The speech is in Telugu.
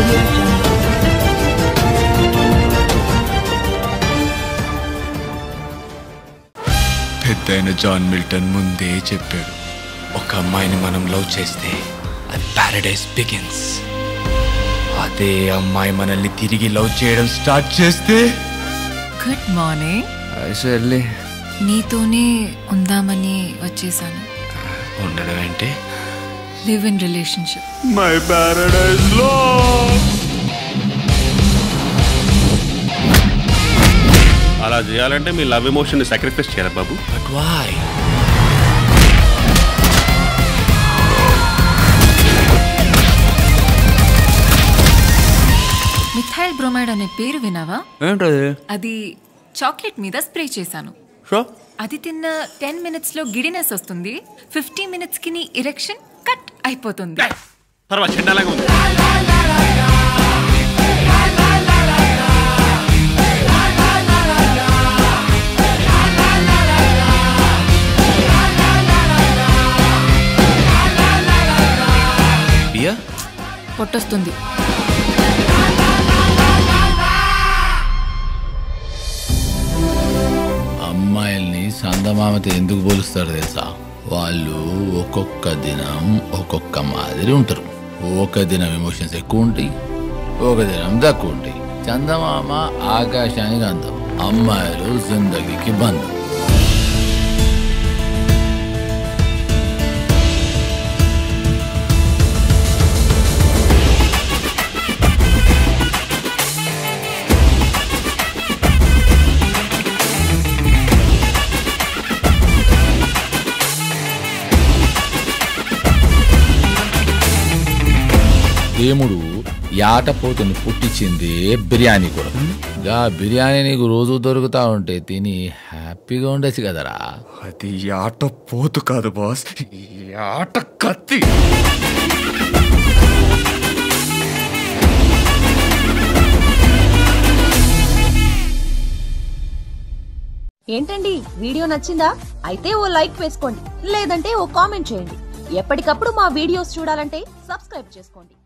audio jungle. పెద్దయిన జాన్ మిల్టన్ ముందే చెప్పాడు ఒక అమ్మాయిని మనం లవ్ చేస్తే అది ప్యారడైస్ బిగిన్స్ అదే అమ్మాయి మనల్ని తిరిగి లవ్ చేయడం స్టార్ట్ చేస్తే గుడ్ మార్నింగ్ వెళ్ళి నీతోనే ఉందామని వచ్చేసాను ఉండడం ఏంటి live in relationship my paradise లో అలా చేయాలంటే మీ లవ్ ఎమోషన్ సాక్రిఫైస్ చేయాలి బాబు బట్ వై మిథైల్ బ్రోమైడ్ అనే పేరు వినావా ఏంటది అది చాక్లెట్ మీద స్ప్రే చేశాను షో అది తిన్న టెన్ మినిట్స్ లో గిడినెస్ వస్తుంది ఫిఫ్టీ మినిట్స్ కి నీ ఇరెక్షన్ కట్ అయిపోతుంది తర్వాత చెడ్డలాగా ఉంది బియా పొట్టొస్తుంది అమ్మాయిల్ని సందమామతో ఎందుకు పోలుస్తారు తెలుసా వాళ్ళు ఒక్కొక్క దినం ఒక్కొక్క మాదిరి ఉంటారు ఒక దినం ఎమోషన్స్ ఎక్కువ ఉంటాయి ఒక దినం తక్కువ ఉంటాయి చందమామ ఆకాశానికి అందం అమ్మాయిలు జిందగీకి బంధం దేవుడు యాటపోతుని పుట్టించింది బిర్యానీ కూడా గా బిర్యానీ నీకు రోజు దొరుకుతా ఉంటే తిని హ్యాపీగా ఉండొచ్చు కదరా అది ఆట పోతు కాదు బాస్ ఈ ఆట కత్తి ఏంటండి వీడియో నచ్చిందా అయితే ఓ లైక్ వేసుకోండి లేదంటే ఓ కామెంట్ చేయండి ఎప్పటికప్పుడు మా వీడియోస్ చూడాలంటే సబ్స్క్రైబ్ చేసుకోండి